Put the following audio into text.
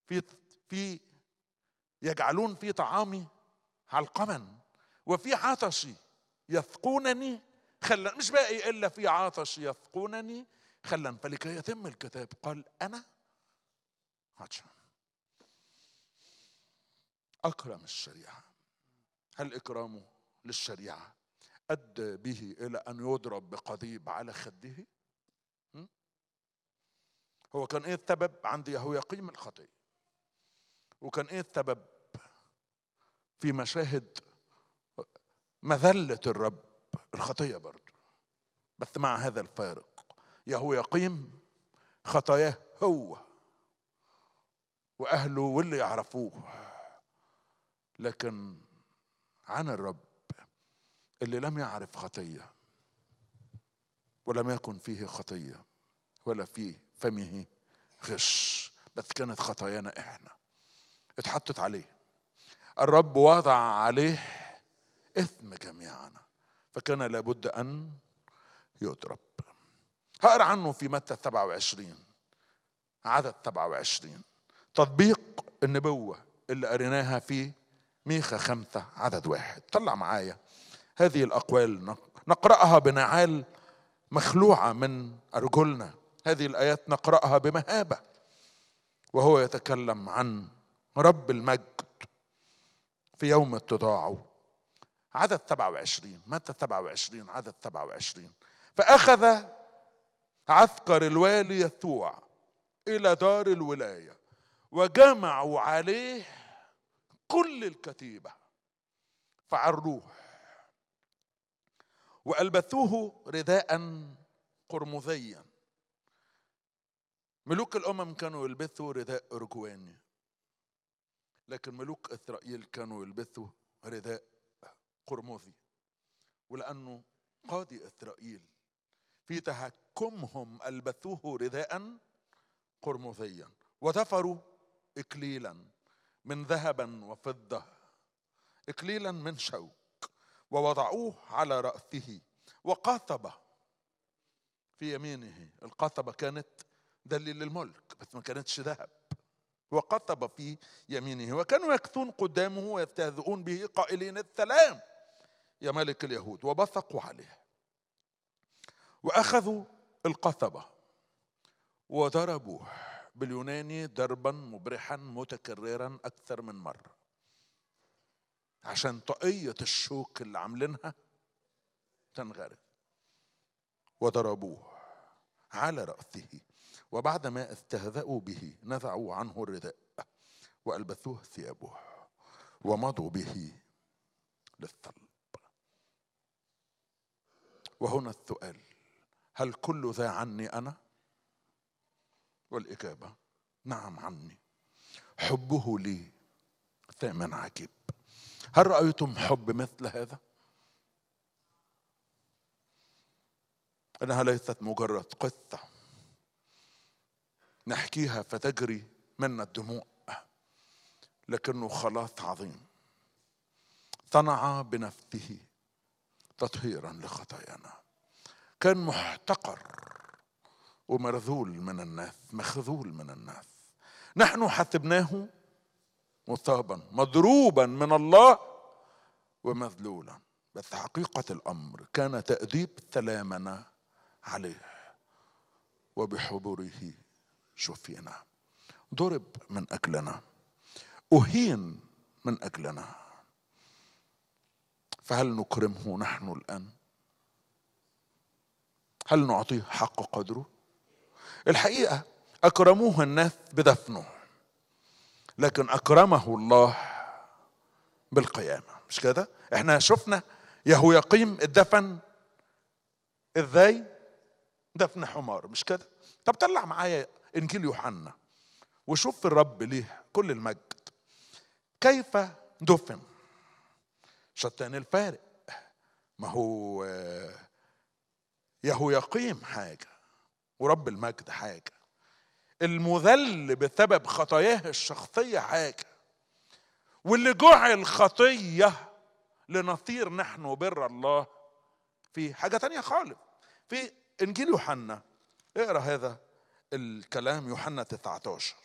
في في يجعلون في طعامي علقما وفي عطشي يثقونني خلا مش باقي الا في عطش يثقونني خلا فلكي يتم الكتاب قال انا عطشان اكرم الشريعه هل اكرامه للشريعه ادى به الى ان يضرب بقضيب على خده م? هو كان ايه السبب عند يهويقيم الخطيه وكان ايه السبب في مشاهد مذله الرب الخطيه برضه بس مع هذا الفارق يهويقيم خطاياه هو واهله واللي يعرفوه لكن عن الرب اللي لم يعرف خطيه ولم يكن فيه خطيه ولا في فمه غش بس كانت خطايانا احنا اتحطت عليه الرب وضع عليه اثم جميعنا فكان لابد ان يضرب هقرا عنه في متى 27 عدد 27 تطبيق النبوة اللي قريناها في ميخا خمسة عدد واحد طلع معايا هذه الأقوال نقرأها بنعال مخلوعة من أرجلنا هذه الآيات نقرأها بمهابة وهو يتكلم عن رب المجد في يوم اتضاعه عدد 27 متى 27 عدد 27 فأخذ عسكر الوالي يسوع إلى دار الولاية وجمعوا عليه كل الكتيبة فعروه وألبثوه رداء قرمزيا ملوك الأمم كانوا يلبثوا رداء أرجواني لكن ملوك إسرائيل كانوا يلبثوا رداء قرمزي ولأنه قاضي إسرائيل في تهكمهم ألبثوه رداء قرمزيا ودفروا إكليلا من ذهب وفضة إكليلا من شوك ووضعوه على رأسه وقاطبة في يمينه القاطبة كانت دليل الملك بس ما كانتش ذهب وقطب في يمينه وكانوا يكثون قدامه ويستهزئون به قائلين السلام يا ملك اليهود وبصقوا عليه واخذوا القصبه وضربوه باليوناني ضربا مبرحا متكررا اكثر من مره عشان طاقيه الشوك اللي عاملينها تنغرق وضربوه على راسه وبعد ما استهزأوا به نزعوا عنه الرداء وألبثوه ثيابه ومضوا به للصلب وهنا السؤال هل كل ذا عني أنا؟ والإجابة نعم عني حبه لي ثمن عجيب هل رأيتم حب مثل هذا؟ إنها ليست مجرد قصة نحكيها فتجري منا الدموع لكنه خلاص عظيم صنع بنفسه تطهيرا لخطايانا كان محتقر ومرذول من الناس مخذول من الناس نحن حسبناه مصابا مضروبا من الله ومذلولا بس حقيقة الأمر كان تأديب سلامنا عليه وبحضوره شفينا ضرب من اجلنا اهين من اجلنا فهل نكرمه نحن الان هل نعطيه حق قدره الحقيقه اكرموه الناس بدفنه لكن اكرمه الله بالقيامه مش كده احنا شفنا يهويقيم اتدفن ازاي دفن حمار مش كده طب طلع معايا انجيل يوحنا وشوف الرب ليه كل المجد كيف دفن شتان الفارق ما هو يهو يقيم حاجة ورب المجد حاجة المذل بسبب خطاياه الشخصية حاجة واللي جعل خطية لنصير نحن بر الله في حاجة تانية خالص في إنجيل يوحنا اقرا هذا الكلام يوحنا 19